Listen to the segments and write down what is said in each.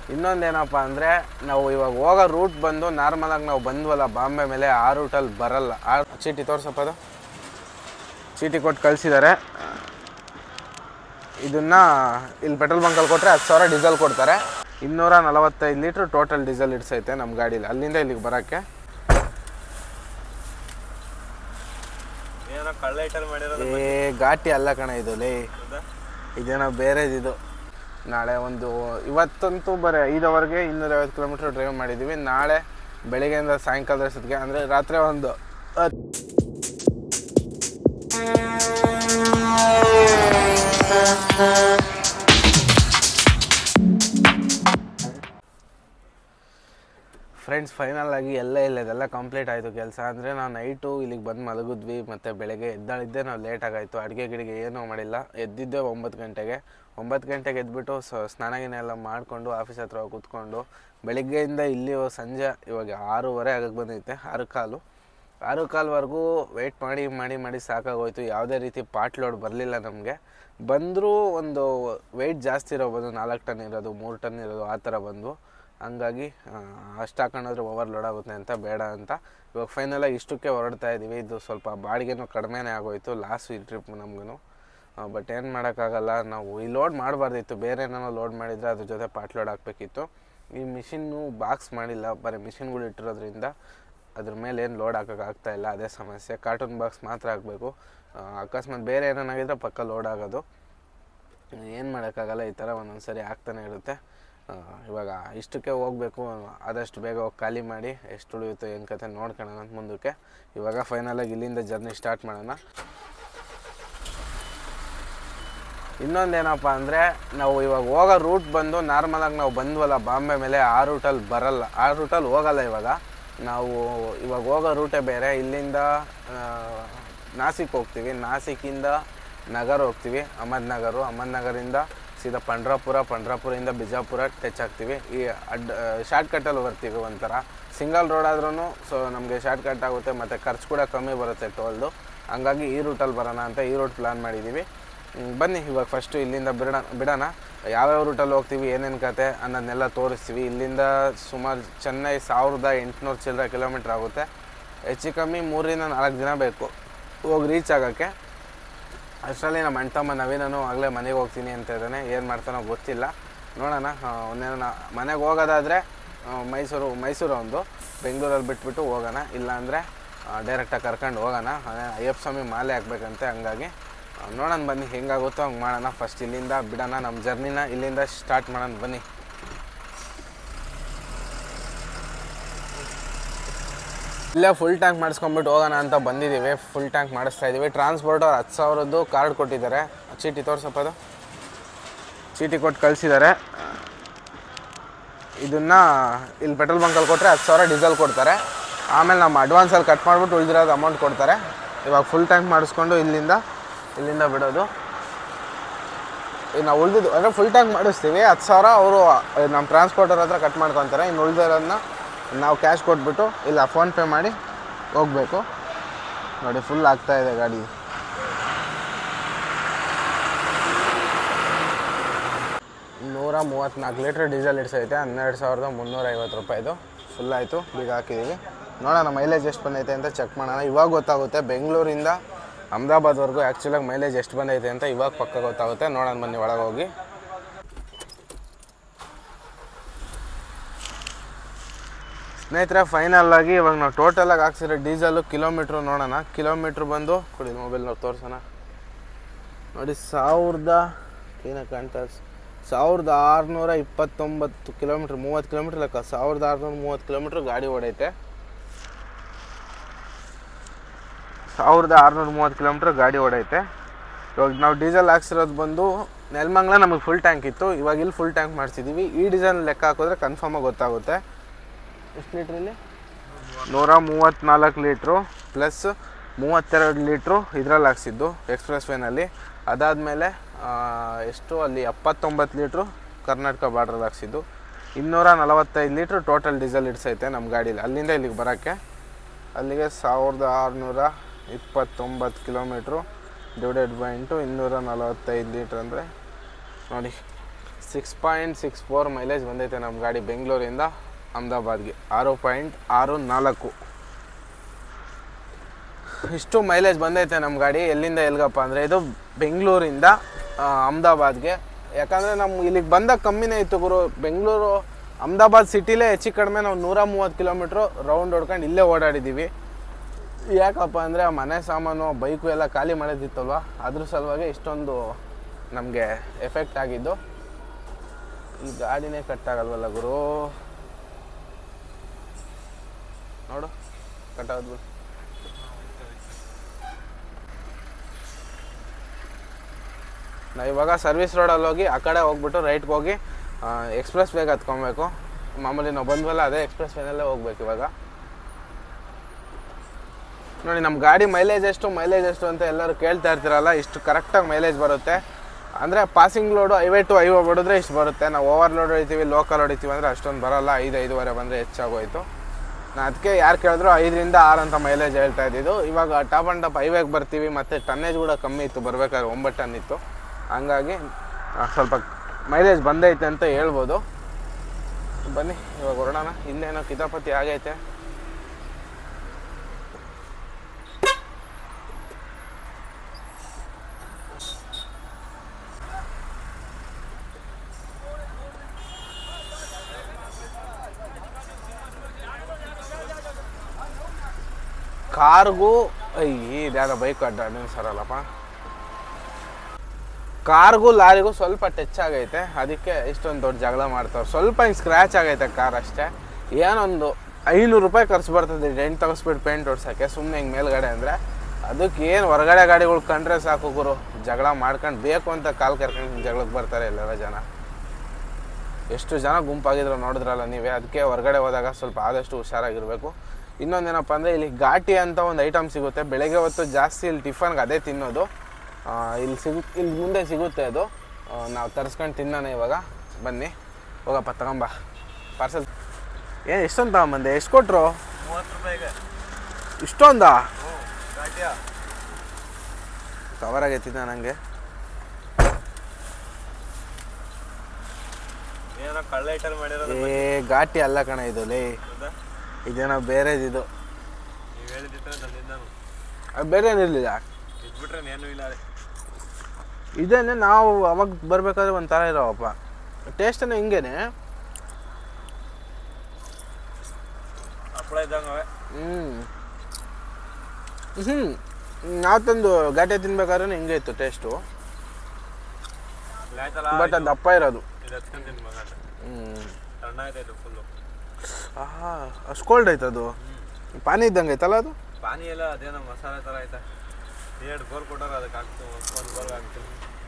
ಇನ್ನೊಂದೇನಪ್ಪ ಅಂದರೆ ನಾವು ಇವಾಗ ಹೋಗೋ ರೂಟ್ ಬಂದು ನಾರ್ಮಲಾಗಿ ನಾವು ಬಂದ್ವಲ್ಲ ಬಾಂಬೆ ಮೇಲೆ ಆ ರೂಟಲ್ಲಿ ಬರಲ್ಲ ಆ ಚೀಟಿ ತೋರ್ಸಪ್ಪ ಅದು ಚೀಟಿ ಕೊಟ್ಟು ಕಳಿಸಿದ್ದಾರೆ ಇದನ್ನ ಇಲ್ಲಿ ಪೆಟ್ರೋಲ್ ಬಂಕಲ್ಲಿ ಕೊಟ್ಟರೆ ಹತ್ತು ಸಾವಿರ ಡೀಸೆಲ್ ಕೊಡ್ತಾರೆ ಇನ್ನೂರ ನಲವತ್ತೈದು ಲೀಟ್ರ್ ಟೋಟಲ್ ಡೀಸೆಲ್ ಇಡ್ಸೈತೆ ನಮ್ಮ ಗಾಡೀಲಿ ಅಲ್ಲಿಂದ ಇಲ್ಲಿಗೆ ಬರೋಕ್ಕೆ ಏನೋ ಕಳ್ಳ ಐಟಲ್ ಮಾಡಿರೋದು ಏ ಘಾಟಿ ಅಲ್ಲ ಕಣ ಇದು ಲೇ ಇದೇನೋ ಬೇರೆದಿದು ನಾಳೆ ಒಂದು ಇವತ್ತಂತೂ ಬರೀ ಐದವರೆಗೆ ಇನ್ನೂರೈವತ್ತು ಕಿಲೋಮೀಟ್ರ್ ಡ್ರೈವ್ ಮಾಡಿದ್ದೀವಿ ನಾಳೆ ಬೆಳಿಗ್ಗೆಯಿಂದ ಸಾಯಂಕಾಲದ ಅಷ್ಟೊತ್ತಿಗೆ ಅಂದರೆ ರಾತ್ರಿ ಒಂದು ಹತ್ತು ಫ್ರೆಂಡ್ಸ್ ಫೈನಲ್ ಆಗಿ ಎಲ್ಲ ಇಲ್ಲದೆಲ್ಲ ಕಂಪ್ಲೀಟ್ ಆಯಿತು ಕೆಲಸ ಅಂದರೆ ನಾವು ನೈಟು ಇಲ್ಲಿಗೆ ಬಂದು ಮಲಗಿದ್ವಿ ಮತ್ತು ಬೆಳಗ್ಗೆ ಎದ್ದಾಳಿದ್ದೆ ನಾವು ಲೇಟ್ ಆಗಾಯಿತು ಅಡುಗೆ ಗಿಡಿಗೆ ಏನೂ ಮಾಡಿಲ್ಲ ಎದ್ದಿದ್ದೆ ಒಂಬತ್ತು ಗಂಟೆಗೆ ಒಂಬತ್ತು ಗಂಟೆಗೆ ಎದ್ಬಿಟ್ಟು ಸ ಸ್ನಾನ ಗಿನ ಎಲ್ಲ ಮಾಡಿಕೊಂಡು ಆಫೀಸ್ ಹತ್ರ ಹೋಗಿ ಕೂತ್ಕೊಂಡು ಬೆಳಗ್ಗೆಯಿಂದ ಇಲ್ಲಿ ಸಂಜೆ ಇವಾಗ ಆರೂವರೆ ಆಗಕ್ಕೆ ಬಂದೈತೆ ಆರು ಕಾಲು ಆರು ಕಾಲ್ವರೆಗೂ ವೆಯ್ಟ್ ಮಾಡಿ ಮಾಡಿ ಮಾಡಿ ಸಾಕಾಗೋಯ್ತು ಯಾವುದೇ ರೀತಿ ಪಾರ್ಟ್ ಲೋಡ್ ಬರಲಿಲ್ಲ ನಮಗೆ ಬಂದರೂ ಒಂದು ವೆಯ್ಟ್ ಜಾಸ್ತಿ ಇರೋಬೋದು ನಾಲ್ಕು ಟನ್ ಇರೋದು ಮೂರು ಟನ್ ಇರೋದು ಆ ಥರ ಬಂದು ಹಂಗಾಗಿ ಅಷ್ಟು ಹಾಕೊಂಡ್ರೆ ಓವರ್ಲೋಡ್ ಆಗುತ್ತೆ ಅಂತ ಬೇಡ ಅಂತ ಇವಾಗ ಫೈನಲಾಗಿ ಇಷ್ಟಕ್ಕೆ ಹೊರಡ್ತಾ ಇದ್ದೀವಿ ಇದು ಸ್ವಲ್ಪ ಬಾಡಿಗೆನೂ ಕಡಿಮೆನೇ ಆಗೋಯ್ತು ಲಾಸ್ಟ್ ಈ ಟ್ರಿಪ್ ನಮಗೂ ಬಟ್ ಏನು ಮಾಡೋಕ್ಕಾಗಲ್ಲ ನಾವು ಈ ಲೋಡ್ ಮಾಡಬಾರ್ದಿತ್ತು ಬೇರೆ ಏನೋ ಲೋಡ್ ಮಾಡಿದರೆ ಅದ್ರ ಜೊತೆ ಪಾರ್ಟ್ ಲೋಡ್ ಹಾಕಬೇಕಿತ್ತು ಈ ಮಿಷಿನ್ನು ಬಾಕ್ಸ್ ಮಾಡಿಲ್ಲ ಬರೀ ಮಿಷಿನ್ಗಳು ಇಟ್ಟಿರೋದ್ರಿಂದ ಅದ್ರ ಮೇಲೆ ಏನು ಲೋಡ್ ಹಾಕೋಕ್ಕಾಗ್ತಾ ಇಲ್ಲ ಅದೇ ಸಮಸ್ಯೆ ಕಾರ್ಟೂನ್ ಬಾಕ್ಸ್ ಮಾತ್ರ ಹಾಕಬೇಕು ಅಕಸ್ಮಾತ್ ಬೇರೆ ಏನೇನಾಗಿದ್ರೆ ಪಕ್ಕ ಲೋಡ್ ಆಗೋದು ಏನು ಮಾಡೋಕ್ಕಾಗಲ್ಲ ಈ ಥರ ಒಂದೊಂದು ಸರಿ ಆಗ್ತಾನೆ ಇರುತ್ತೆ ಆ, ಇವಾಗ ಇಷ್ಟಕ್ಕೆ ಹೋಗಬೇಕು ಆದಷ್ಟು ಬೇಗ ಹೋಗಿ ಖಾಲಿ ಮಾಡಿ ಎಷ್ಟು ಉಳಿಯುತ್ತೋ ಏನು ಕತೆ ನೋಡ್ಕೊಳ್ಳೋಣ ಅಂತ ಮುಂದಕ್ಕೆ ಇವಾಗ ಫೈನಲಾಗಿ ಇಲ್ಲಿಂದ ಜರ್ನಿ ಸ್ಟಾರ್ಟ್ ಮಾಡೋಣ ಇನ್ನೊಂದೇನಪ್ಪ ಅಂದರೆ ನಾವು ಇವಾಗ ಹೋಗೋ ರೂಟ್ ಬಂದು ನಾರ್ಮಲಾಗಿ ನಾವು ಬಂದ್ವಲ್ಲ ಬಾಂಬೆ ಮೇಲೆ ಆ ರೂಟಲ್ಲಿ ಬರಲ್ಲ ಆ ರೂಟಲ್ಲಿ ಹೋಗಲ್ಲ ಇವಾಗ ನಾವು ಇವಾಗ ಹೋಗೋ ರೂಟೇ ಬೇರೆ ಇಲ್ಲಿಂದ ಆ, ನಾಸಿಕ್ ಹೋಗ್ತೀವಿ ನಾಸಿಕಿಂದ ನಗರ್ ಹೋಗ್ತೀವಿ ಅಹಮದ್ನಗರು ಅಹಮದ್ನಗರಿಂದ ಸೀದಾ ಪಂಡ್ರಾಪುರ ಪಂಡ್ರಾಪುರದಿಂದ ಬಿಜಾಪುರ ಟಚ್ ಆಗ್ತೀವಿ ಈ ಅಡ್ ಶಾರ್ಟ್ಕಟ್ಟಲ್ಲಿ ಬರ್ತೀವಿ ಒಂಥರ ಸಿಂಗಲ್ ರೋಡ್ ಆದ್ರೂ ಸೊ ನಮಗೆ ಶಾರ್ಟ್ಕಟ್ ಆಗುತ್ತೆ ಮತ್ತು ಖರ್ಚು ಕೂಡ ಕಮ್ಮಿ ಬರುತ್ತೆ ಟೋಲ್ದು ಹಂಗಾಗಿ ಈ ರೂಟಲ್ಲಿ ಬರೋಣ ಅಂತ ಈ ರೂಟ್ ಪ್ಲ್ಯಾನ್ ಮಾಡಿದ್ದೀವಿ ಹ್ಮ್, ಬನ್ನಿ ಇವಾಗ ಫಸ್ಟು ಇಲ್ಲಿಂದ ಬಿಡೋಣ ಬಿಡೋಣ ಯಾವ್ಯಾವ ರೂಟಲ್ಲಿ ಹೋಗ್ತೀವಿ ಏನೇನು ಕತೆ ಅನ್ನೋದನ್ನೆಲ್ಲ ತೋರಿಸ್ತೀವಿ ಇಲ್ಲಿಂದ ಸುಮಾರು ಚೆನ್ನೈ ಸಾವಿರದ ಎಂಟುನೂರು ಚಿಲ್ಲರೆ ಕಿಲೋಮೀಟ್ರ್ ಆಗುತ್ತೆ ಹೆಚ್ಚು ಕಮ್ಮಿ ಮೂರರಿಂದ ನಾಲ್ಕು ದಿನ ಬೇಕು ಹೋಗಿ ರೀಚ್ ಆಗೋಕ್ಕೆ ಅಷ್ಟರಲ್ಲಿ ನಮ್ಮ ಅಣ್ಣ ತಮ್ಮ ನವೀನನು ಆಗಲೇ ಮನೆಗೆ ಹೋಗ್ತೀನಿ ಅಂತ ಇದ್ದಾನೆ ಏನು ಮಾಡ್ತಾನೋ ಗೊತ್ತಿಲ್ಲ ನೋಡೋಣ ಒಂದೇನ ಮನೆಗೆ ಹೋಗೋದಾದರೆ ಮೈಸೂರು ಮೈಸೂರು ಒಂದು ಬೆಂಗಳೂರಲ್ಲಿ ಬಿಟ್ಬಿಟ್ಟು ಹೋಗೋಣ ಇಲ್ಲಾಂದರೆ ಡೈರೆಕ್ಟಾಗಿ ಕರ್ಕೊಂಡು ಹೋಗೋಣ ಅದೇ ಅಯ್ಯಪ್ಪ ಸ್ವಾಮಿ ಮಾಲೆ ಹಾಕ್ಬೇಕಂತೆ ಹಂಗಾಗಿ ಆ, ನೋಡೋಣ ಬನ್ನಿ ಹೆಂಗಾಗುತ್ತೋ ಹಂಗೆ ಮಾಡೋಣ ಫಸ್ಟ್ ಇಲ್ಲಿಂದ ಬಿಡೋಣ ನಮ್ಮ ಜರ್ನಿನ ಇಲ್ಲಿಂದ ಸ್ಟಾರ್ಟ್ ಮಾಡೋಣ ಬನ್ನಿ ಇಲ್ಲೇ ಫುಲ್ ಟ್ಯಾಂಕ್ ಮಾಡಿಸ್ಕೊಂಡ್ಬಿಟ್ಟು ಹೋಗೋಣ ಅಂತ ಬಂದಿದ್ದೀವಿ ಫುಲ್ ಟ್ಯಾಂಕ್ ಮಾಡಿಸ್ತಾ ಇದ್ದೀವಿ ಟ್ರಾನ್ಸ್ಪೋರ್ಟ್ ಅವ್ರು ಹತ್ತು ಸಾವಿರದ್ದು ಕಾರ್ಡ್ ಕೊಟ್ಟಿದ್ದಾರೆ ಚೀಟಿ ತೋರ್ಸಪ್ಪ ಅದು ಚೀಟಿ ಕೊಟ್ಟು ಕಳಿಸಿದ್ದಾರೆ ಇದನ್ನು ಇಲ್ಲಿ ಪೆಟ್ರೋಲ್ ಬಂಕಲ್ಲಿ ಕೊಟ್ಟರೆ ಹತ್ತು ಸಾವಿರ ಡೀಸೆಲ್ ಕೊಡ್ತಾರೆ ಆಮೇಲೆ ನಮ್ಮ ಅಡ್ವಾನ್ಸಲ್ಲಿ ಕಟ್ ಮಾಡಿಬಿಟ್ಟು ಉಳಿದಿರೋದು ಅಮೌಂಟ್ ಕೊಡ್ತಾರೆ ಇವಾಗ ಫುಲ್ ಟ್ಯಾಂಕ್ ಮಾಡಿಸ್ಕೊಂಡು ಇಲ್ಲಿಂದ ಇಲ್ಲಿಂದ ಬಿಡೋದು ಈಗ ನಾವು ಉಳಿದಿದ್ದು ಅಂದರೆ ಫುಲ್ ಟ್ಯಾಂಕ್ ಮಾಡಿಸ್ತೀವಿ ಹತ್ತು ಸಾವಿರ ಅವರು ನಮ್ಮ ಟ್ರಾನ್ಸ್ಪೋರ್ಟರ್ ಹತ್ರ ಕಟ್ ಮಾಡ್ಕೊತಾರೆ ಇನ್ನು ಉಳಿದಿರೋದನ್ನ ನಾವು ಕ್ಯಾಶ್ ಕೊಟ್ಬಿಟ್ಟು ಇಲ್ಲ ಫೋನ್ಪೇ ಮಾಡಿ ಹೋಗಬೇಕು ನೋಡಿ ಫುಲ್ ಆಗ್ತಾ ಇದೆ ಗಾಡಿ ನೂರ ಮೂವತ್ತ್ನಾಲ್ಕು ಲೀಟ್ರ್ ಡೀಸೆಲ್ ಇಡ್ಸೈತೆ ಹನ್ನೆರಡು ಸಾವಿರದ ಮುನ್ನೂರ ಐವತ್ತು ರೂಪಾಯಿದು ಫುಲ್ ಆಯಿತು ಬೀಗ ಹಾಕಿದ್ದೀವಿ ನೋಡೋಣ ಮೈಲೇಜ್ ಎಷ್ಟು ಬಂದೈತೆ ಅಂತ ಚೆಕ್ ಮಾಡೋಣ ಇವಾಗ ಗೊತ್ತಾಗುತ್ತೆ ಬೆಂಗಳೂರಿಂದ ಅಹಮದಾಬಾದ್ವರೆಗೂ ಆ್ಯಕ್ಚುಲಾಗಿ ಮೈಲೇಜ್ ಎಷ್ಟು ಬಂದೈತೆ ಅಂತ ಇವಾಗ ಪಕ್ಕ ಗೊತ್ತಾಗುತ್ತೆ ನೋಡೋಣ ಬನ್ನಿ ಒಳಗೆ ಹೋಗಿ ಸ್ನೇಹಿತರೆ ಫೈನಲ್ ಆಗಿ ಇವಾಗ ನಾವು ಟೋಟಲಾಗಿ ಹಾಕ್ಸಿರೋ ಡೀಸೆಲು ಕಿಲೋಮೀಟ್ರ್ ನೋಡೋಣ ಕಿಲೋಮೀಟ್ರ್ ಬಂದು ಕೊಡಿ ಮೊಬೈಲ್ ನಾವು ತೋರ್ಸೋಣ ನೋಡಿ ಸಾವಿರದ ಏನ ಕಾಣ್ತಾ ಸಾವಿರದ ಆರುನೂರ ಇಪ್ಪತ್ತೊಂಬತ್ತು ಕಿಲೋಮೀಟ್ರ್ ಮೂವತ್ತು ಕಿಲೋಮೀಟ್ರ್ ಲೆಕ್ಕ ಸಾವಿರದ ಆರುನೂರ ಮೂವತ್ತು ಕಿಲೋಮೀಟ್ರ್ ಗಾಡಿ ಓಡೈತೆ ಸಾವಿರದ ಆರುನೂರ ಮೂವತ್ತು ಕಿಲೋಮೀಟ್ರ್ ಗಾಡಿ ಓಡೈತೆ ಇವಾಗ ನಾವು ಡೀಸೆಲ್ ಹಾಕ್ಸಿರೋದು ಬಂದು ನೆಲಮಂಗ್ಲ ನಮಗೆ ಫುಲ್ ಟ್ಯಾಂಕ್ ಇತ್ತು ಇವಾಗ ಇಲ್ಲಿ ಫುಲ್ ಟ್ಯಾಂಕ್ ಮಾಡಿಸಿದ್ದೀವಿ ಈ ಡೀಸೆಲ್ ಲೆಕ್ಕ ಹಾಕಿದ್ರೆ ಕನ್ಫರ್ಮಾಗಿ ಗೊತ್ತಾಗುತ್ತೆ ಎಷ್ಟು ಲೀಟ್ರಲ್ಲಿ ನೂರ ಮೂವತ್ತ್ನಾಲ್ಕು ಲೀಟ್ರು ಪ್ಲಸ್ ಮೂವತ್ತೆರಡು ಲೀಟ್ರು ಇದ್ರಲ್ಲಿ ಹಾಕ್ಸಿದ್ದು ಎಕ್ಸ್ಪ್ರೆಸ್ ವೇನಲ್ಲಿ ಅದಾದಮೇಲೆ ಎಷ್ಟು ಅಲ್ಲಿ ಎಪ್ಪತ್ತೊಂಬತ್ತು ಲೀಟ್ರು ಕರ್ನಾಟಕ ಬಾರ್ಡ್ರಲ್ಲಿ ಹಾಕ್ಸಿದ್ದು ಇನ್ನೂರ ನಲವತ್ತೈದು ಲೀಟ್ರ್ ಟೋಟಲ್ ಡೀಸೆಲ್ ಇಡ್ಸೈತೆ ನಮ್ಮ ಗಾಡೀಲಿ ಅಲ್ಲಿಂದ ಇಲ್ಲಿಗೆ ಬರೋಕ್ಕೆ ಅಲ್ಲಿಗೆ ಸಾವಿರದ ಆರುನೂರ ಇಪ್ಪತ್ತೊಂಬತ್ತು ಕಿಲೋಮೀಟ್ರು ಡಿವೈಡೆಡ್ ಬೈ ಇಂಟು ಇನ್ನೂರ ನಲವತ್ತೈದು ಲೀಟ್ರ್ ಅಂದರೆ ನೋಡಿ six point six four mileage ಬಂದೈತೆ ನಮ್ಮ ಗಾಡಿ ಬೆಂಗಳೂರಿಂದ ಅಹಮದಾಬಾದ್ಗೆ ಆರು ಪಾಯಿಂಟ್ ಆರು ನಾಲ್ಕು ಇಷ್ಟು ಮೈಲೇಜ್ ಬಂದೈತೆ ನಮ್ಮ ಗಾಡಿ ಎಲ್ಲಿಂದ ಎಲ್ಗಪ್ಪ ಅಂದರೆ ಇದು ಬೆಂಗಳೂರಿಂದ ಆ, ಅಹಮದಾಬಾದ್ಗೆ ಯಾಕಂದರೆ ನಮ್ಮ ಇಲ್ಲಿಗೆ ಬಂದಾಗ ಕಮ್ಮಿನೇ ಇತ್ತು ಗುರು ಬೆಂಗಳೂರು ಅಹಮದಾಬಾದ್ ಸಿಟಿಲೇ ಹೆಚ್ಚು ಕಡಿಮೆ ನಾವು ನೂರ ಮೂವತ್ತು ಕಿಲೋಮೀಟ್ರು ರೌಂಡ್ ಹೊಡ್ಕೊಂಡು ಇಲ್ಲೇ ಓಡಾಡಿದ್ದೀವಿ ಯಾಕಪ್ಪ ಅಂದರೆ ಮನೆ ಸಾಮಾನು ಬೈಕು ಎಲ್ಲ ಖಾಲಿ ಮಾಡೋದಿತ್ತಲ್ವ ಅದ್ರ ಸಲುವಾಗಿ ಇಷ್ಟೊಂದು ನಮಗೆ ಎಫೆಕ್ಟ್ ಆಗಿದ್ದು ಈ ಗಾಡಿನೇ ಕಟ್ಟಾಗಲ್ವಲ್ಲ ಗುರು ನೋಡು ಕಟ್ಟಾಗದ್ಬಿಡು ನಾವು ಇವಾಗ ಸರ್ವಿಸ್ ರೋಡಲ್ಲಿ ಹೋಗಿ ಆ ಕಡೆ ಹೋಗ್ಬಿಟ್ಟು ರೈಟ್ಗೆ ಹೋಗಿ ಎಕ್ಸ್ಪ್ರೆಸ್ ವೇಗೆ ಹತ್ಕೊಬೇಕು ಮಾಮೂಲಿ ನಾವು ಬಂದ್ವಲ್ಲ ಅದೇ ಎಕ್ಸ್ಪ್ರೆಸ್ ವೇನಲ್ಲೇ ಹೋಗ್ಬೇಕು ಇವಾಗ ನೋಡಿ ನಮ್ಮ ಗಾಡಿ ಮೈಲೇಜ್ ಎಷ್ಟು ಮೈಲೇಜ್ ಎಷ್ಟು ಅಂತ ಎಲ್ಲರೂ ಕೇಳ್ತಾ ಇರ್ತೀರಲ್ಲ ಇಷ್ಟು ಕರೆಕ್ಟಾಗಿ ಮೈಲೇಜ್ ಬರುತ್ತೆ ಅಂದರೆ ಪಾಸಿಂಗ್ ಲೋಡು ಐವೇ ಟು ಐವ ಹೊಡಿದ್ರೆ ಇಷ್ಟು ಬರುತ್ತೆ ನಾವು ಓವರ್ ಲೋಡ್ ಹೊಡಿತೀವಿ ಲೋಕಲ್ ಹೊಡಿತೀವಿ ಅಂದರೆ ಅಷ್ಟೊಂದು ಬರಲ್ಲ ಐದು ಐದುವರೆ ಬಂದರೆ ಹೆಚ್ಚಾಗೋಯ್ತು ನಾನು ಅದಕ್ಕೆ ಯಾರು ಕೇಳಿದ್ರು ಐದರಿಂದ ಆರು ಅಂತ ಮೈಲೇಜ್ ಹೇಳ್ತಾ ಇದ್ದಿದ್ದು ಇವಾಗ ಟಾಪ್ ಆ್ಯಂಡ್ ಟಾಪ್ ಐವೇಗೆ ಬರ್ತೀವಿ ಮತ್ತು ಟನ್ನೇಜ್ ಕೂಡ ಕಮ್ಮಿ ಇತ್ತು ಬರ್ಬೇಕಾದ್ರೆ ಒಂಬತ್ತು ಟನ್ ಇತ್ತು ಹಂಗಾಗಿ ಆ, ಸ್ವಲ್ಪ ಮೈಲೇಜ್ ಬಂದೈತೆ ಅಂತ ಹೇಳ್ಬೋದು ಬನ್ನಿ ಇವಾಗ ಹೊರಡೋಣ ಇಲ್ಲೇನೋ ಕಿತಾಪತಿ ಆಗೈತೆ ಕಾರ್ಗೂ ಅಯ್ಯ ಇದ್ಯಾವುದೋ ಬೈಕ್ ಅಡ್ಡ ಸರಲ್ಲಪ್ಪ ಕಾರ್ಗೂ ಲಾರಿಗೂ ಸ್ವಲ್ಪ ಟಚ್ ಆಗೈತೆ ಅದಕ್ಕೆ ಇಷ್ಟೊಂದು ದೊಡ್ಡ ಜಗಳ ಮಾಡ್ತಾವ್ರೆ ಸ್ವಲ್ಪ ಹಿಂಗೆ ಸ್ಕ್ರ್ಯಾಚ್ ಆಗೈತೆ ಕಾರ್ ಅಷ್ಟೇ ಏನೊಂದು ಐನೂರು ರೂಪಾಯಿ ಖರ್ಚು ಬರ್ತದೆ ಡೆಂಟ್ ತಗಸ್ಬಿಟ್ಟು ಪೇಂಟ್ ಹೊಡ್ಸೋಕ್ಕೆ ಸುಮ್ಮನೆ ಹಿಂಗೆ ಮೇಲ್ಗಡೆ ಅಂದರೆ ಅದಕ್ಕೆ ಏನು ಹೊರಗಡೆ ಗಾಡಿಗಳು ಕಂಡ್ರೆ ಸಾಕು ಗುರು ಜಗಳ ಮಾಡ್ಕೊಂಡು ಬೇಕು ಅಂತ ಕಾಲು ಕರ್ಕೊಂಡು ಜಗಳಕ್ಕೆ ಬರ್ತಾರೆ ಎಲ್ಲರ ಜನ ಎಷ್ಟು ಜನ ಗುಂಪಾಗಿದ್ರು ನೋಡಿದ್ರಲ್ಲ ನೀವೇ ಅದಕ್ಕೆ ಹೊರಗಡೆ ಹೋದಾಗ ಸ್ವಲ್ಪ ಆದಷ್ಟು ಹುಷಾರಾಗಿರಬೇಕು ಇನ್ನೊಂದೇನಪ್ಪ ಅಂದರೆ ಇಲ್ಲಿ ಘಾಟಿ ಅಂತ ಒಂದು ಐಟಮ್ ಸಿಗುತ್ತೆ ಬೆಳಗ್ಗೆ ಹೊತ್ತು ಜಾಸ್ತಿ ಇಲ್ಲಿ ಟಿಫನ್ಗೆ ಅದೇ ತಿನ್ನೋದು ಆ, ಇಲ್ಲಿ ಸಿಗು ಇಲ್ಲಿ ಮುಂದೆ ಸಿಗುತ್ತೆ ಅದು ನಾವು ತರಿಸ್ಕೊಂಡು ತಿನ್ನೋಣ ಇವಾಗ ಬನ್ನಿ ಹೋಗಪ್ಪ ತಗೊಂಬ ಪಾರ್ಸಲ್ ಏನು ಎಷ್ಟೊಂದು ತಗೊಂಬಂದೆ ಎಷ್ಟು ಕೊಟ್ಟರು ಮೂವತ್ತು ರೂಪಾಯಿಗೆ ಇಷ್ಟೊಂದಾ ಹ್ಞೂ ಗಾಡಿಯ ಕವರ್ ಆಗೈತಿದ್ದ ನನಗೆ ಏನೋ ಕಳ್ಳ ಐಟಲ್ ಮಾಡಿರೋದು ಏ ಘಾಟಿ ಅಲ್ಲ ಕಣ ಇದು ಲೇ ಹೌದಾ ಇದೇನೋ ಬೇರೆದಿದು ನೀವು ಹೇಳಿದಿಟ್ಟರೆ ನನ್ನಿಂದನು ಅದು ಬೇರೆ ಏನಿರಲಿಲ್ಲ ಇದ್ಬಿಟ್ರೆ ಏನೂ ಇಲ್ಲ ರೀ ಇದೇನೆ ನಾವು ಅವಾಗ ಬರ್ಬೇಕಾದ್ರೆ ಒಂಥರ ಇರೋವಪ್ಪ ಟೇಸ್ಟನ್ನು ಹಿಂಗೇನೆ ಹಪ್ಪಳ ಇದ್ದಂಗೆ ಅವೆ ಹ್ಞೂ ಹ್ಞೂ ನಾವು ತಂದು ಘಾಟೆ ತಿನ್ಬೇಕಾದ್ರೆ ಹಿಂಗೆ ಇತ್ತು ಟೇಸ್ಟು ಇಲ್ಲ ಆಯ್ತಲ್ಲ ಬಟ್ ಅದು ದಪ್ಪ ಇರೋದು ಇದು ಹಚ್ಕೊಂಡು ತಿನ್ ಮಗ ಹ್ಞೂ ಸಣ್ಣ ಐತೆ ಇದು ಫುಲ್ಲು ಆಹಾ ಅಷ್ಟು ಕೋಲ್ಡ್ ಐತೆ ಅದು ಪಾನಿ ಇದ್ದಂಗೆ ಐತಲ್ಲ ಅದು ಪಾನಿ ಎಲ್ಲ ಅದೇನೋ ಮಸಾಲೆ ಥರ ಐತೆ ಎರಡು ಗೋಲ್ ಕೊಟ್ಟರೆ ಅದಕ್ಕೆ ಹಾಕ್ತು ಒಂದು ಗೋಲ್ ಹಾಕ್ತೀನಿ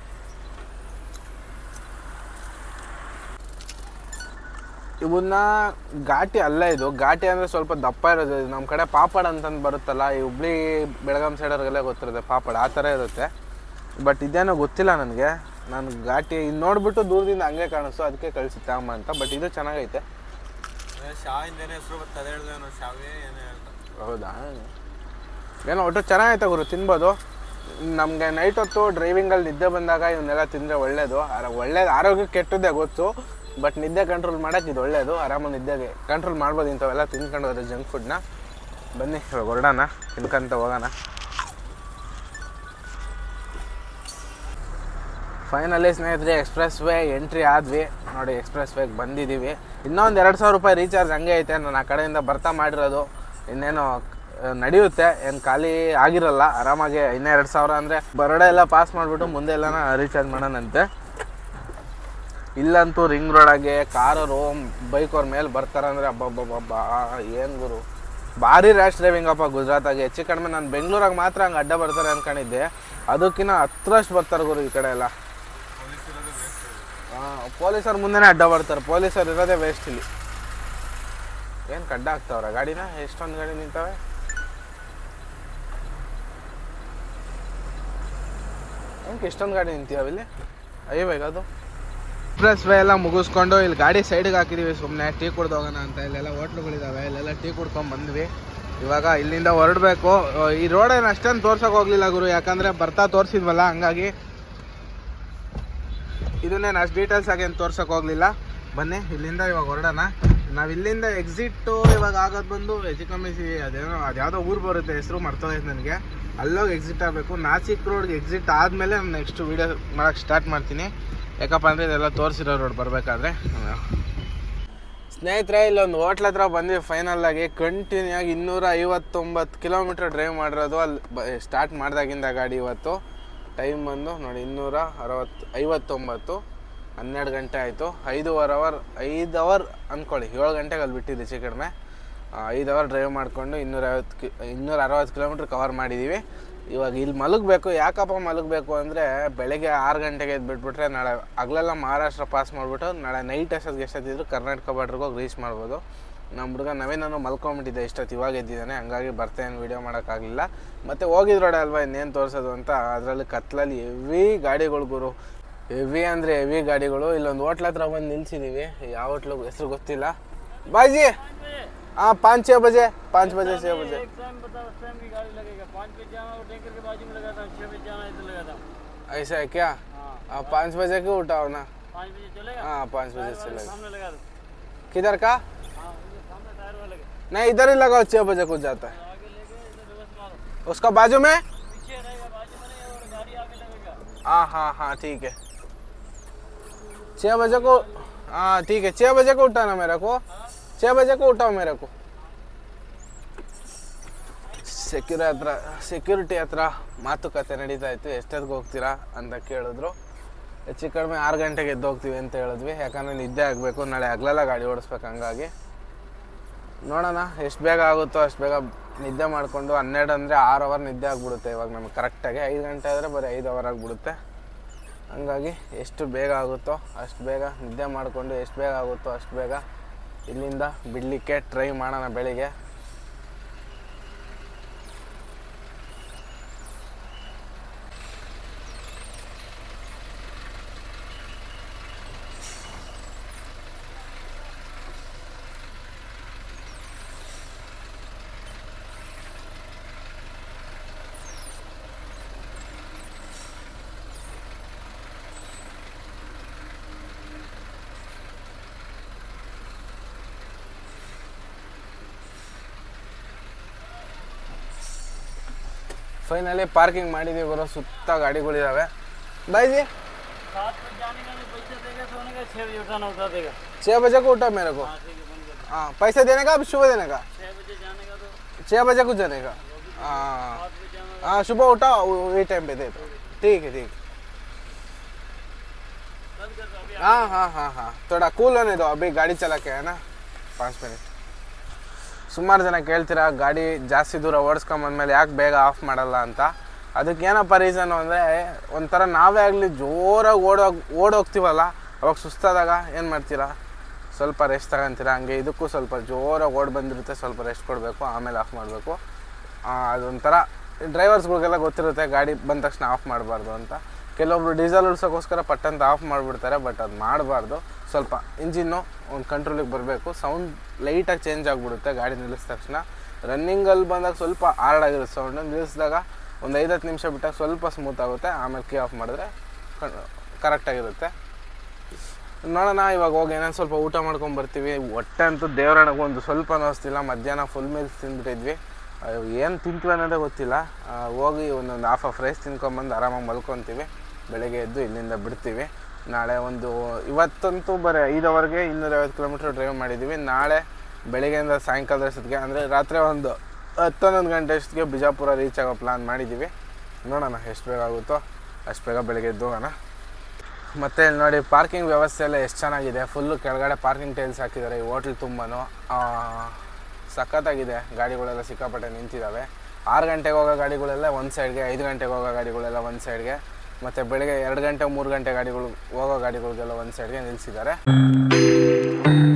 ಇವನ್ನ ಘಾಟಿ ಅಲ್ಲ ಇದು ಘಾಟಿ ಅಂದರೆ ಸ್ವಲ್ಪ ದಪ್ಪ ಇರೋದು ಇದು ನಮ್ಮ ಕಡೆ ಪಾಪಡ್ ಅಂತಂದು ಬರುತ್ತಲ್ಲ ಈ ಹುಬ್ಳಿ ಬೆಳಗಾಂ ಸೈಡವ್ರಿಗೆಲ್ಲ ಗೊತ್ತಿರುತ್ತೆ ಪಾಪಡ್ ಆ ಥರ ಇರುತ್ತೆ ಬಟ್ ಇದೇನೋ ಗೊತ್ತಿಲ್ಲ ನನಗೆ ನಾನು ಘಾಟಿ ಇದ್ ನೋಡ್ಬಿಟ್ಟು ದೂರದಿಂದ ಹಂಗೆ ಕಾಣಿಸ್ತು ಅದಕ್ಕೆ ಕಳಿಸುತ್ತೆ ಅಮ್ಮ ಅಂತ ಬಟ್ ಇದು ಚೆನ್ನಾಗೈತೆ ಶಾವಿಂದ ಏನೇ ಹೆಸರು ಬರ್ತದೆ ಅದೇ ಹೇಳ್ದೇನೋ ಶಾವೇ ಏನೇ ಅಂತ ಹೌದಾ ಏನೋ ಒಟ್ಟು ಚೆನ್ನಾಗೈತೆ ಗುರು ತಿನ್ಬೋದು ನಮಗೆ ನೈಟ್ ಹೊತ್ತು ಡ್ರೈವಿಂಗಲ್ಲಿ ನಿದ್ದೆ ಬಂದಾಗ ಇವನ್ನೆಲ್ಲ ತಿಂದರೆ ಒಳ್ಳೇದು ಆರ ಒಳ್ಳೇದು ಆರೋಗ್ಯ ಕೆಟ್ಟದ್ದೇ ಗೊತ್ತು ಬಟ್ ನಿದ್ದೆ ಕಂಟ್ರೋಲ್ ಮಾಡೋಕೆ ಇದು ಒಳ್ಳೇದು ಆರಾಮಾಗಿ ನಿದ್ದೆಗೆ ಕಂಟ್ರೋಲ್ ಮಾಡ್ಬೋದು ಇಂಥವೆಲ್ಲ ತಿನ್ಕೊಂಡು ಹೋದ್ರೆ ಜಂಕ್ ಫುಡ್ನ ಬನ್ನಿ ಇವಾಗ ಹೊರಡೋಣ ತಿನ್ಕೊಂತ ಹೋಗೋಣ ಫೈನಲಿ ಸ್ನೇಹಿತರೆ ಎಕ್ಸ್ಪ್ರೆಸ್ ವೇ ಎಂಟ್ರಿ ಆದ್ವಿ ನೋಡಿ ಎಕ್ಸ್ಪ್ರೆಸ್ ವೇಗೆ ಬಂದಿದ್ದೀವಿ ಇನ್ನೊಂದು ಎರಡು ಸಾವಿರ ರೂಪಾಯಿ ರೀಚಾರ್ಜ್ ಹಂಗೆ ಐತೆ ನಾನು ಆ ಕಡೆಯಿಂದ ಬರ್ತಾ ಮಾಡಿರೋದು ಇನ್ನೇನು ಆ, ನಡೆಯುತ್ತೆ ಏನು ಖಾಲಿ ಆಗಿರಲ್ಲ ಆರಾಮಾಗಿ ಇನ್ನೂ ಎರಡು ಸಾವಿರ ಅಂದರೆ ಬರೋಡೆ ಎಲ್ಲ ಪಾಸ್ ಮಾಡಿಬಿಟ್ಟು ಮುಂದೆ ಎಲ್ಲನ ರೀಚಾರ್ಜ್ ಮಾಡೋಣಂತೆ ಇಲ್ಲಂತೂ ರಿಂಗ್ ರೋಡಾಗೆ ಕಾರರು ಬೈಕ್ ಅವ್ರ ಮೇಲೆ ಬರ್ತಾರಂದ್ರೆ ಅಬ್ಬಬ್ಬಬ್ಬ ಏನು ಗುರು ಭಾರಿ ರ್ಯಾಶ್ ಡ್ರೈವಿಂಗ್ ಅಪ್ಪ ಗುಜರಾತಾಗೆ ಹೆಚ್ಚು ಕಡಿಮೆ ನಾನು ಬೆಂಗಳೂರಾಗ ಮಾತ್ರ ಹಂಗೆ ಅಡ್ಡ ಬರ್ತಾರೆ ಅನ್ಕೊಂಡಿದ್ದೆ ಅದಕ್ಕಿಂತ ಹತ್ರಷ್ಟು ಬರ್ತಾರೆ ಗುರು ಈ ಕಡೆ ಎಲ್ಲ ಪೊಲೀಸ್ ಇರೋದು ವೇಸ್ಟ್ ಹಾಂ ಪೊಲೀಸರು ಮುಂದೆನೇ ಅಡ್ಡ ಬರ್ತಾರೆ ಪೊಲೀಸರು ಇರೋದೇ ವೇಸ್ಟ್ ಇಲ್ಲಿ ಏನು ಕಡ್ಡ ಆಗ್ತಾವ್ರ ಗಾಡಿನ ಎಷ್ಟೊಂದು ಗಾಡಿ ನಿಂತವೆ ಏನಕ್ಕೆ ಎಷ್ಟೊಂದು ಗಾಡಿ ನಿಂತೀವಿ ಇಲ್ಲಿ ಅಯ್ಯೋ ಅದು ಎಕ್ಸ್ಪ್ರೆಸ್ ವೇ ಎಲ್ಲ ಮುಗಿಸ್ಕೊಂಡು ಇಲ್ಲಿ ಗಾಡಿ ಸೈಡ್ಗೆ ಹಾಕಿದೀವಿ ಸುಮ್ಮನೆ ಟೀ ಕುಡ್ದು ಹೋಗೋಣ ಅಂತ ಇಲ್ಲೆಲ್ಲ ಹೋಟ್ಲುಗಳಿದಾವೆ ಇಲ್ಲೆಲ್ಲ ಟೀ ಕುಡ್ಕೊಂಡು ಬಂದ್ವಿ ಇವಾಗ ಇಲ್ಲಿಂದ ಹೊರಡಬೇಕು ಈ ರೋಡೇನು ಅಷ್ಟೊಂದು ತೋರ್ಸೋಕೆ ಹೋಗ್ಲಿಲ್ಲ ಗುರು ಯಾಕಂದರೆ ಬರ್ತಾ ತೋರಿಸಿದ್ವಲ್ಲ ಹಂಗಾಗಿ ಇದನ್ನೇನು ಅಷ್ಟು ಡೀಟೇಲ್ಸ್ ಆಗಿ ಏನು ತೋರ್ಸೋಕೆ ಹೋಗಲಿಲ್ಲ ಬನ್ನಿ ಇಲ್ಲಿಂದ ಇವಾಗ ಹೊರಡೋಣ ನಾವು ಇಲ್ಲಿಂದ ಎಕ್ಸಿಟ್ಟು ಇವಾಗ ಆಗೋದು ಬಂದು ಹೆಚ್ಚು ಕಮ್ಮಿ ಸಿ- ಅದೇನೋ ಅದು ಯಾವುದೋ ಊರು ಬರುತ್ತೆ ಹೆಸರು ಮರ್ತೋದೈತೆ ನನಗೆ ಅಲ್ಲೋಗಿ ಎಕ್ಸಿಟ್ ಆಗಬೇಕು ನಾಸಿಕ್ ರೋಡ್ಗೆ ಎಕ್ಸಿಟ್ ಆದಮೇಲೆ ನಾನು ನೆಕ್ಸ್ಟ್ ವೀಡಿಯೋ ಮಾಡೋಕ್ಕೆ ಸ್ಟಾರ್ಟ್ ಮಾಡ್ತೀನಿ ಯಾಕಪ್ಪ ಅಂದರೆ ಇದೆಲ್ಲ ತೋರಿಸಿರೋ ರೋಡ್ ಬರಬೇಕಾದ್ರೆ ಸ್ನೇಹಿತರೆ ಇಲ್ಲೊಂದು ಹೋಟ್ಲ್ ಹತ್ರ ಬಂದ್ವಿ ಫೈನಲ್ ಆಗಿ ಕಂಟಿನ್ಯೂ ಆಗಿ ಇನ್ನೂರ ಐವತ್ತೊಂಬತ್ತು ಕಿಲೋಮೀಟ್ರ್ ಡ್ರೈವ್ ಮಾಡಿರೋದು ಅಲ್ಲಿ ಸ್ಟಾರ್ಟ್ ಮಾಡಿದಾಗಿಂದ ಗಾಡಿ ಇವತ್ತು ಟೈಮ್ ಬಂದು ನೋಡಿ ಇನ್ನೂರ ಅರವತ್ತು ಐವತ್ತೊಂಬತ್ತು ಹನ್ನೆರಡು ಗಂಟೆ ಆಯಿತು ಐದೂವರೆ ಅವರ್ ಐದು ಅವರ್ ಅಂದ್ಕೊಳ್ಳಿ ಏಳು ಗಂಟೆಗೆ ಅಲ್ಲಿ ಬಿಟ್ಟಿದ್ದು ಹೆಚ್ಚು ಕಡಿಮೆ ಐದು ಅವರ್ ಡ್ರೈವ್ ಮಾಡಿಕೊಂಡು ಇನ್ನೂರೈವತ್ತು ಕಿ ಇನ್ನೂರ ಅರವತ್ತು ಕಿಲೋಮೀಟ್ರ್ ಕವರ್ ಮಾಡಿದ್ದೀವಿ ಇವಾಗ ಇಲ್ಲಿ ಮಲಗಬೇಕು ಯಾಕಪ್ಪ ಮಲಗಬೇಕು ಅಂದರೆ ಬೆಳಗ್ಗೆ ಆರು ಗಂಟೆಗೆ ಎದ್ದು ಬಿಟ್ಬಿಟ್ರೆ ನಾಳೆ ಹಗಲೆಲ್ಲ ಮಹಾರಾಷ್ಟ್ರ ಪಾಸ್ ಮಾಡಿಬಿಟ್ಟು ನಾಳೆ ನೈಟ್ ಎಷ್ಟೊತ್ತಿಗೆ ಎಷ್ಟೊತ್ತಿದ್ರು ಕರ್ನಾಟಕ ಬಾರ್ಡ್ರಿಗೆ ಹೋಗಿ ರೀಚ್ ಮಾಡ್ಬೋದು ನಮ್ಮ ಹುಡುಗ ನವೀನನು ಮಲ್ಕೊಂಬಿಟ್ಟಿದ್ದೆ ಇಷ್ಟೊತ್ತು ಇವಾಗ ಎದ್ದಿದ್ದಾನೆ ಹಂಗಾಗಿ ಬರ್ತೇನೆ ವೀಡಿಯೋ ಮಾಡೋಕ್ಕಾಗಲಿಲ್ಲ ಮತ್ತು ಹೋಗಿದ್ರೋಡೆ ಅಲ್ವಾ ಇನ್ನೇನು ತೋರಿಸೋದು ಅಂತ ಅದರಲ್ಲಿ ಕತ್ಲಲ್ಲಿ ಹೆವಿ ಗಾಡಿಗಳು ಗುರು ಹೆವಿ ಅಂದರೆ ಹೆವಿ ಗಾಡಿಗಳು ಇಲ್ಲೊಂದು ಹೋಟ್ಲ್ ಹತ್ರ ಬಂದು ನಿಲ್ಸಿದ್ದೀವಿ ಯಾವ ಹೋಟ್ಲು ಹೆಸರು ಗೊತ್ತಿಲ್ಲ ಬಾಜಿ हाँ पाँच छः बजे पाँच बजे छः बजे एक टाइम बताओ उस टाइम की गाड़ी लगेगा पाँच बजे जाना और टैंकर के बाजू में लगा था छः बजे जाना इधर लगा था ऐसा है क्या हाँ हाँ पाँच बजे क्यों उठाओ ना पाँच बजे चलेगा हाँ पाँच बजे से टायर वाले लगा सामने लगा दो किधर का हाँ उधर सामने टायर वाले के नहीं इधर ही लगाओ छः बजे कुछ जाता है आगे लेके इधर रिवर्स मारो उसका बाजू में पीछे रहेगा बाजू में नहीं और गाड़ी आगे लगेगा हाँ हाँ हाँ ठीक है छः बजे को हाँ ठीक है छः बजे को उठाना मेरे को छः बजे को उठाओ मेरे को ಸೆಕ್ಯೂರಿ ಹತ್ರ ಸೆಕ್ಯೂರಿಟಿ ಹತ್ರ ಮಾತುಕತೆ ನಡೀತಾ ಇತ್ತು ಎಷ್ಟೊತ್ತಿಗೆ ಹೋಗ್ತೀರಾ ಅಂತ ಕೇಳಿದ್ರು ಹೆಚ್ಚು ಕಡಿಮೆ ಆರು ಗಂಟೆಗೆ ಎದ್ದು ಹೋಗ್ತೀವಿ ಅಂತ ಹೇಳಿದ್ವಿ ಯಾಕಂದರೆ ನಿದ್ದೆ ಆಗಬೇಕು ನಾಳೆ ಹಗಲೆಲ್ಲ ಗಾಡಿ ಓಡಿಸ್ಬೇಕು ಹಂಗಾಗಿ ನೋಡೋಣ ಎಷ್ಟು ಬೇಗ ಆಗುತ್ತೋ ಅಷ್ಟು ಬೇಗ ನಿದ್ದೆ ಮಾಡಿಕೊಂಡು ಹನ್ನೆರಡು ಅಂದರೆ ಆರು ಅವರ್ ನಿದ್ದೆ ಆಗಿಬಿಡುತ್ತೆ ಇವಾಗ ನಮಗೆ ಕರೆಕ್ಟಾಗಿ ಐದು ಗಂಟೆ ಆದರೆ ಬರೀ ಐದು ಅವರ್ ಆಗಿಬಿಡುತ್ತೆ ಹಂಗಾಗಿ ಎಷ್ಟು ಬೇಗ ಆಗುತ್ತೋ ಅಷ್ಟು ಬೇಗ ನಿದ್ದೆ ಮಾಡಿಕೊಂಡು ಎಷ್ಟು ಬೇಗ ಆಗುತ್ತೋ ಅಷ್ಟು ಬೇಗ ಇಲ್ಲಿಂದ ಬಿಡಲಿಕ್ಕೆ ಟ್ರೈ ಮಾಡೋಣ ಬೆಳಿಗ್ಗೆ ಫೈನಲಿ ಪಾರ್ಕಿಂಗ್ ಮಾಡಿದ್ದೀವಿ ಬರೋ ಸುತ್ತ ಗಾಡಿಗಳಿದ್ದಾವೆ ಬಾಯ್ಜಿ सात बजे जाने का भी पैसे देगा सोने का छः बजे उठाना उठा देगा छः बजे को उठा मेरे को हाँ ठीक है बन गया हाँ पैसे देने का अब सुबह देने का छः बजे जाने का तो छः बजे को जाने का हाँ सात बजे जाना हाँ सुबह उठा वही टाइम पे दे दो ठीक है ठीक है बंद कर दो अभी हाँ हाँ हाँ हाँ थोड़ा कूल होने दो अभी गाड़ी चला के है ना पाँच ಮಿನಿಟ್ ಸುಮಾರು ಜನ ಕೇಳ್ತೀರಾ ಗಾಡಿ ಜಾಸ್ತಿ ದೂರ ಓಡಿಸ್ಕೊಂಬಂದ್ಮೇಲೆ ಯಾಕೆ ಬೇಗ ಆಫ್ ಮಾಡಲ್ಲ ಅಂತ ಅದಕ್ಕೆ ಏನಪ್ಪ ರೀಸನ್ನು ಅಂದರೆ ಒಂಥರ ನಾವೇ ಆಗಲಿ ಜೋರಾಗಿ ಓಡೋಗಿ ಓಡೋಗ್ತೀವಲ್ಲ ಅವಾಗ ಸುಸ್ತಾದಾಗ ಏನು ಮಾಡ್ತೀರಾ ಸ್ವಲ್ಪ ರೆಸ್ಟ್ ತಗೊಂತೀರಾ ಹಂಗೆ ಇದಕ್ಕೂ ಸ್ವಲ್ಪ ಜೋರಾಗಿ ಓಡಿ ಬಂದಿರುತ್ತೆ ಸ್ವಲ್ಪ ರೆಸ್ಟ್ ಕೊಡಬೇಕು ಆಮೇಲೆ ಆಫ್ ಮಾಡಬೇಕು ಅದೊಂಥರ ಡ್ರೈವರ್ಸ್ಗಳಿಗೆಲ್ಲ ಗೊತ್ತಿರುತ್ತೆ ಗಾಡಿ ಬಂದ ತಕ್ಷಣ ಆಫ್ ಮಾಡಬಾರ್ದು ಅಂತ ಕೆಲವೊಬ್ರು ಡೀಸೆಲ್ ಉಳ್ಸೋಕ್ಕೋಸ್ಕರ ಪಟ್ಟಂತ ಆಫ್ ಮಾಡಿಬಿಡ್ತಾರೆ ಬಟ್ ಅದು ಮಾಡಬಾರ್ದು ಸ್ವಲ್ಪ ಇಂಜಿನ್ನು ಒಂದು ಕಂಟ್ರೋಲಿಗೆ ಬರಬೇಕು ಸೌಂಡ್ ಲೈಟಾಗಿ ಚೇಂಜ್ ಆಗಿಬಿಡುತ್ತೆ ಗಾಡಿ ನಿಲ್ಲಿಸಿದ ತಕ್ಷಣ ರನ್ನಿಂಗಲ್ಲಿ ಬಂದಾಗ ಸ್ವಲ್ಪ ಹಾರ್ಡ್ ಆಗಿರುತ್ತೆ ಸೌಂಡು ನಿಲ್ಲಿಸಿದಾಗ ಒಂದು ಐದು ಹತ್ತು ನಿಮಿಷ ಬಿಟ್ಟಾಗ ಸ್ವಲ್ಪ ಸ್ಮೂತ್ ಆಗುತ್ತೆ ಆಮೇಲೆ ಕೀ ಆಫ್ ಮಾಡಿದ್ರೆ ಕರೆಕ್ಟಾಗಿರುತ್ತೆ ನೋಡೋಣ ಇವಾಗ ಹೋಗಿ ಏನೇನು ಸ್ವಲ್ಪ ಊಟ ಮಾಡ್ಕೊಂಡು ಬರ್ತೀವಿ ಹೊಟ್ಟೆ ಅಂತೂ ದೇವರಣಗೂ ಒಂದು ಸ್ವಲ್ಪ ಅನ್ನಿಸ್ತಿಲ್ಲ ಮಧ್ಯಾಹ್ನ ಫುಲ್ ಮೀಲ್ಸ್ ತಿಂದ್ಬಿಟ್ಟಿದ್ವಿ ಏನು ತಿಂತೀವಿ ಅನ್ನೋದೇ ಗೊತ್ತಿಲ್ಲ ಆ, ಹೋಗಿ ಒಂದೊಂದು ಹಾಫ್ ಆಫ್ ರೈಸ್ ತಿನ್ಕೊಂಬಂದು ಆರಾಮಾಗಿ ಮಲ್ಕೊತೀವಿ ಬೆಳಗ್ಗೆ ಎದ್ದು ಇಲ್ಲಿಂದ ಬಿಡ್ತೀವಿ ನಾಳೆ ಒಂದು ಇವತ್ತಂತೂ ಬರೀ ಐದು ಅವರ್ಗೆ ಇನ್ನೂರೈವತ್ತು ಕಿಲೋಮೀಟ್ರ್ ಡ್ರೈವ್ ಮಾಡಿದ್ದೀವಿ ನಾಳೆ ಬೆಳಿಗ್ಗೆಯಿಂದ ಸಾಯಂಕಾಲದ ಅಷ್ಟೊತ್ತಿಗೆ ಅಂದರೆ ರಾತ್ರಿ ಒಂದು ಹತ್ತೊಂದೊಂದು ಗಂಟೆ ಅಷ್ಟೊತ್ತಿಗೆ ಬಿಜಾಪುರ ರೀಚ್ ಆಗೋ ಪ್ಲ್ಯಾನ್ ಮಾಡಿದ್ದೀವಿ ನೋಡೋಣ ಎಷ್ಟು ಬೇಗ ಆಗುತ್ತೋ ಅಷ್ಟು ಬೇಗ ಬೆಳಗ್ಗೆ ಎದ್ದು ಹೋಗೋಣ ಮತ್ತು ಇಲ್ಲಿ ನೋಡಿ ಪಾರ್ಕಿಂಗ್ ವ್ಯವಸ್ಥೆ ಎಲ್ಲ ಎಷ್ಟು ಚೆನ್ನಾಗಿದೆ ಫುಲ್ಲು ಕೆಳಗಡೆ ಪಾರ್ಕಿಂಗ್ ಟೈಲ್ಸ್ ಹಾಕಿದ್ದಾರೆ ಈ ಹೋಟ್ಲ್ ತುಂಬಾ ಸಖತ್ತಾಗಿದೆ ಗಾಡಿಗಳೆಲ್ಲ ಸಿಕ್ಕಾಪಟ್ಟೆ ನಿಂತಿದ್ದಾವೆ ಆರು ಗಂಟೆಗೆ ಹೋಗೋ ಗಾಡಿಗಳೆಲ್ಲ ಒಂದು ಸೈಡ್ಗೆ ಐದು ಗಂಟೆಗೆ ಹೋಗೋ ಗಾಡಿಗಳೆಲ್ಲ ಒಂದು ಸೈಡ್ಗೆ ಮತ್ತು ಬೆಳಗ್ಗೆ ಎರಡು ಗಂಟೆ ಮೂರು ಗಂಟೆ ಗಾಡಿಗಳು ಹೋಗೋ ಗಾಡಿಗಳಿಗೆಲ್ಲ ಒಂದು ಸೈಡ್ಗೆ ನಿಲ್ಲಿಸಿದ್ದಾರೆ